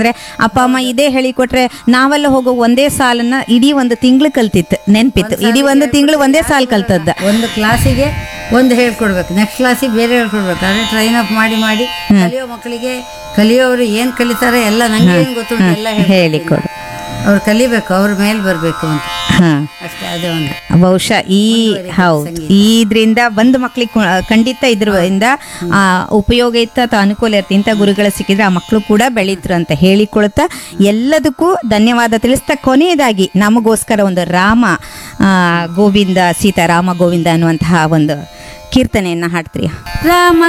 ಅಂದ್ರೆ ಅಪ್ಪ ಅಮ್ಮ ಇದೇ ಹೇಳಿಕೊಟ್ರೆ ನಾವೆಲ್ಲ ಹೋಗೋ ಒಂದೇ ಸಾಲನ್ನ ಇಡೀ ಒಂದು ತಿಂಗಳು ಕಲ್ತಿತ್ತು ನೆನ್ಪಿತ್ತು ಇಡೀ ಒಂದು ತಿಂಗಳು ಒಂದೇ ಸಾಲ್ ಕಲ್ತದ್ದ ಒಂದು ಕ್ಲಾಸಿಗೆ ಒಂದು ಹೇಳ್ಕೊಡ್ಬೇಕು ನೆಕ್ಸ್ಟ್ ಕ್ಲಾಸಿಗೆ ಬೇರೆ ಹೇಳ್ಕೊಡ್ಬೇಕು ಆದರೆ ಟ್ರೈನ್ ಅಪ್ ಮಾಡಿ ಮಾಡಿ ಕಲಿಯೋ ಮಕ್ಕಳಿಗೆ ಕಲಿಯೋರು ಏನು ಕಲಿತಾರೆ ಎಲ್ಲ ನಂಗೆ ಏನು ಗೊತ್ತುಂಟು ಎಲ್ಲ ಹೇಳಿಕೊಡು ಅವ್ರು ಕಲಿಬೇಕು ಅವ್ರ ಮೇಲೆ ಬರಬೇಕು ಅಂತ ಹಾ ಅಷ್ಟೇ ಅದೇ ಒಂದು ಬಹುಶಃ ಈ ಹೌದು ಇದ್ರಿಂದ ಬಂದು ಮಕ್ಳಿಗೆ ಖಂಡಿತ ಇದ್ರಿಂದ ಆ, ಉಪಯೋಗ ಇತ್ತು ಅಥವಾ ಅನುಕೂಲ ಇರುತ್ತೆ ಇಂಥ ಗುರುಗಳು ಸಿಕ್ಕಿದ್ರೆ ಆ ಮಕ್ಕಳು ಕೂಡ ಬೆಳೀತರು ಅಂತ ಹೇಳಿಕೊಳ್ತಾ ಎಲ್ಲದಕ್ಕೂ ಧನ್ಯವಾದ ತಿಳಿಸ್ತಾ ಕೊನೆಯದಾಗಿ ನಮಗೋಸ್ಕರ ಒಂದು ರಾಮ ಆ, ಗೋವಿಂದ ಸೀತಾ ರಾಮ ಗೋವಿಂದ ಅನ್ನುವಂತಹ ಒಂದು ಕೀರ್ತನೆಯನ್ನ ಹಾಡ್ತೀರಿ ರಾಮ